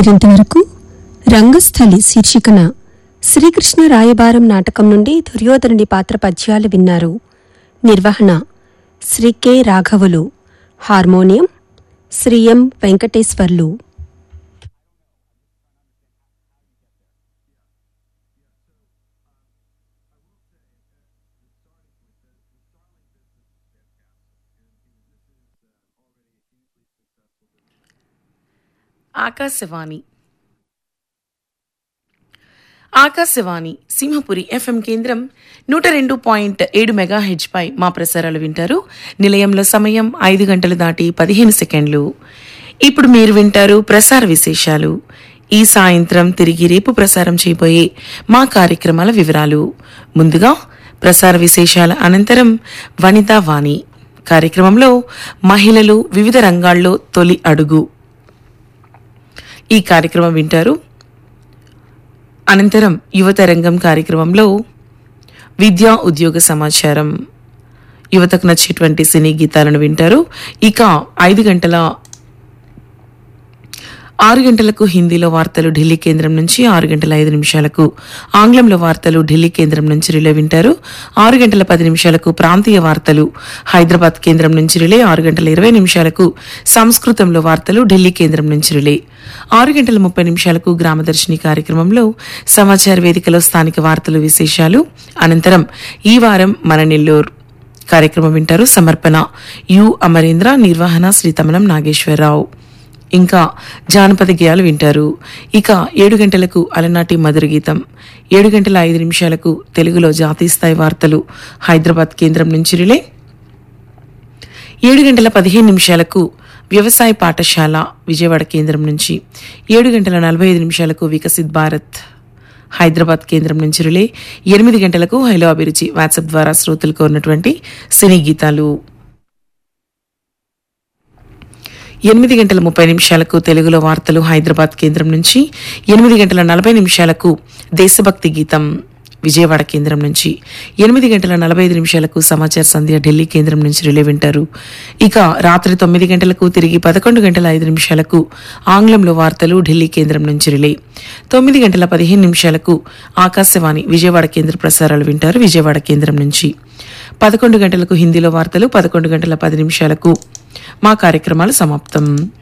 మీరింతవరకు రంగస్థలి శీర్షికన శ్రీకృష్ణ రాయబారం నాటకం నుండి దుర్యోధనుడి పాత్ర పద్యాలు విన్నారు నిర్వహణ శ్రీ కె రాఘవులు harmonium Shri M Venkateswarlu Akashvani Akashvani Simhapuri FM కేంద్రం నూట రెండు పాయింట్ ఏడు మెగా పై మా ప్రసారాలు వింటారు నిలయంలో సమయం ఐదు గంటలు దాటి పదిహేను సెకండ్లు ఇప్పుడు మీరు వింటారు ప్రసార విశేషాలు ఈ సాయంత్రం తిరిగి రేపు ప్రసారం చేయబోయే మా కార్యక్రమాల వివరాలు ముందుగా ప్రసార విశేషాల అనంతరం వనితా వాణి కార్యక్రమంలో మహిళలు వివిధ రంగాల్లో తొలి అడుగు ఈ కార్యక్రమం వింటారు అనంతరం యువత రంగం కార్యక్రమంలో విద్యా ఉద్యోగ సమాచారం యువతకు నచ్చేటువంటి సినీ గీతాలను వింటారు ఇక ఐదు గంటల ఆరు గంటలకు హిందీలో వార్తలు ఢిల్లీ కేంద్రం నుంచి ఆరు గంటల ఐదు నిమిషాలకు ఆంగ్లంలో వార్తలు ఢిల్లీ కేంద్రం నుంచి రిలే వింటారు ఆరు గంటల పది నిమిషాలకు ప్రాంతీయ వార్తలు హైదరాబాద్ కేంద్రం నుంచి రిలే ఆరు గంటల ఇరవై నిమిషాలకు సంస్కృతంలో వార్తలు ఢిల్లీ కేంద్రం నుంచి రిలే ఆరు గంటల ముప్పై నిమిషాలకు గ్రామదర్శిని కార్యక్రమంలో సమాచార వేదికలో స్థానిక వార్తలు విశేషాలు అనంతరం ఈ వారం మన నెల్లూరు కార్యక్రమం వింటారు సమర్పణ యు అమరేంద్ర నిర్వహణ శ్రీ తమనం నాగేశ్వరరావు ఇంకా జానపద గేయాలు వింటారు ఇక ఏడు గంటలకు అలనాటి మధుర గీతం ఏడు గంటల ఐదు నిమిషాలకు తెలుగులో జాతీయ స్థాయి వార్తలు హైదరాబాద్ కేంద్రం నుంచి రిలే ఏడు గంటల పదిహేను నిమిషాలకు వ్యవసాయ పాఠశాల విజయవాడ కేంద్రం నుంచి ఏడు గంటల నలభై ఐదు నిమిషాలకు వికసిత్ భారత్ హైదరాబాద్ కేంద్రం నుంచి రిలే ఎనిమిది గంటలకు హైలో అభిరుచి వాట్సాప్ ద్వారా శ్రోతలకు ఉన్నటువంటి సినీ గీతాలు ఎనిమిది గంటల ముప్పై నిమిషాలకు తెలుగులో వార్తలు హైదరాబాద్ కేంద్రం నుంచి ఎనిమిది గంటల నలభై నిమిషాలకు దేశభక్తి గీతం విజయవాడ కేంద్రం నుంచి ఎనిమిది గంటల నలభై ఐదు నిమిషాలకు సమాచార సంధ్య ఢిల్లీ కేంద్రం నుంచి రిలే వింటారు ఇక రాత్రి తొమ్మిది గంటలకు తిరిగి పదకొండు గంటల ఐదు నిమిషాలకు ఆంగ్లంలో వార్తలు ఢిల్లీ కేంద్రం నుంచి రిలే తొమ్మిది గంటల పదిహేను నిమిషాలకు ఆకాశవాణి విజయవాడ కేంద్ర ప్రసారాలు వింటారు విజయవాడ కేంద్రం నుంచి పదకొండు గంటలకు హిందీలో వార్తలు పదకొండు గంటల పది నిమిషాలకు మా కార్యక్రమాలు సమాప్తం